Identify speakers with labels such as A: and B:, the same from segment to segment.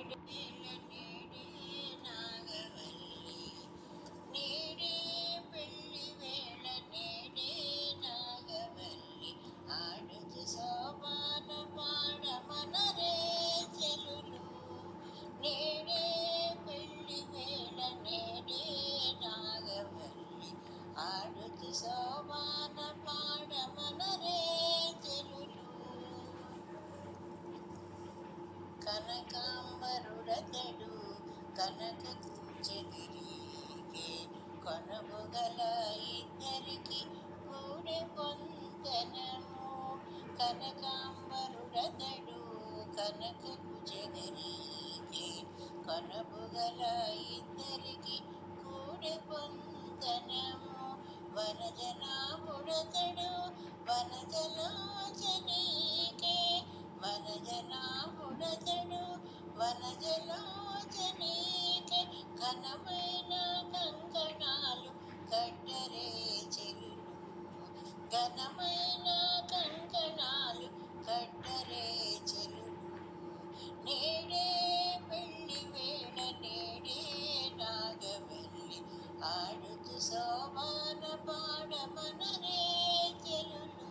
A: నేడే నాగవల్లి నేడే పెళ్లి వేళ నేడే నాగవల్లి ఆడుచు శోభాన పాడమనరే చెలులు నేడే పెళ్లి వేళ నేడే నాగవల్లి ఆడుచు శోభాన పాడమనరే చెలులు కనకాంబరుడతడు కనక చెదిరిగే కొనబుగల ఇద్దరికి కూడె పొందనము కనకాంబరుడతడు కనక చెదిరిగే కొనబుగల ఇద్దరికి కూడె పొందనము వనజనాముడతడు వనజలోచనీకే వనజనాముడతడు వనజలోచనీకే ఘనమైన కంకణాలు కట్టరే చెలులు ఘనమైన కంకణాలు కట్టరే చెలులు నేడే పెళ్లి వేళ నేడే నాగవెల్లి ఆడుతు శోభాన పాడమనరే చెలులు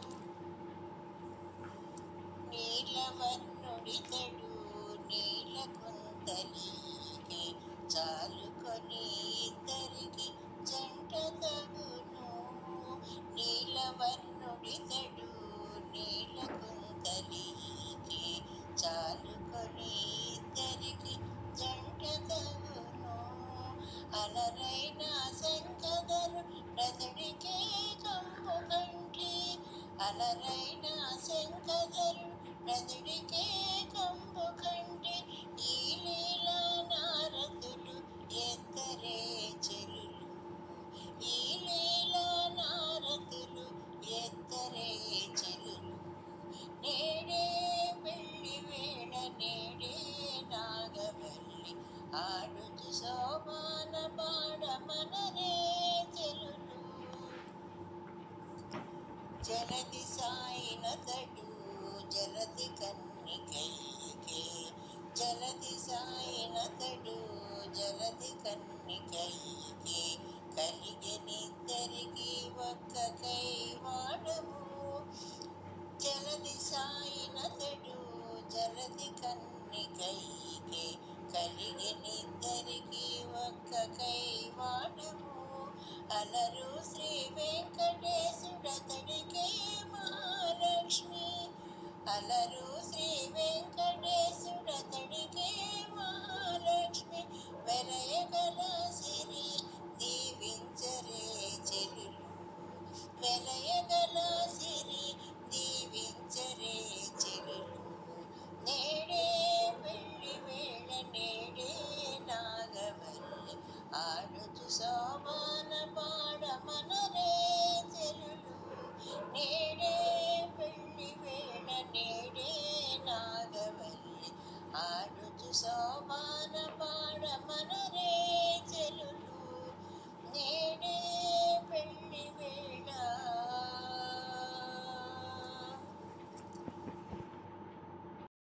A: నీలవన్నుడితడు నీల కుంతలీకే చాలుకొని ఇద్దరికి జంట తగును నీలవన్నుడితడు నీల కుంతలీకే చాలుకొని ఇద్దరికి జంట తగును అలరైన శంకదరు ప్రతడికే కంపు కంటి అలరైన శంకదరు ప్రతడికే కంపు కంటి ఈ లీలా నారదులు ఎత్తరే చెలులు ఈ లీలా నారదులు ఎత్తరే చెలులు నేడే పెళ్లి వేళ నేడే నాగవల్లి ఆడుతు శోభాన పాడమనరే చెలులు జలది సాయిన తడు జలది కన్నికైకే జలది సాయిన తడు జలది కన్నికైకే కలిగనిద్దరికి ఒక్కకై వాడము జలది సాయినతడు జలది కన్నికైకే కలిగినిద్దరికి ఒక్కకై వాడము అలరు శ్రీ వెంకటేశుడతడికే మహాలక్ష్మి అలరు శ్రీ వెంకటేశుడతడికే మహాలక్ష్మి వెలయగల సిరి దీవించరే చెలులు వెలయగల సిరి దీవించరే చెలులు నేడే పెళ్లి వేళ నేడే నాగవల్లి ఆడుచు శోభాన పాడమనరే చెలులు నేడే పెళ్లి వేళ నేడే నాగవల్లి ఆడుచు శోభ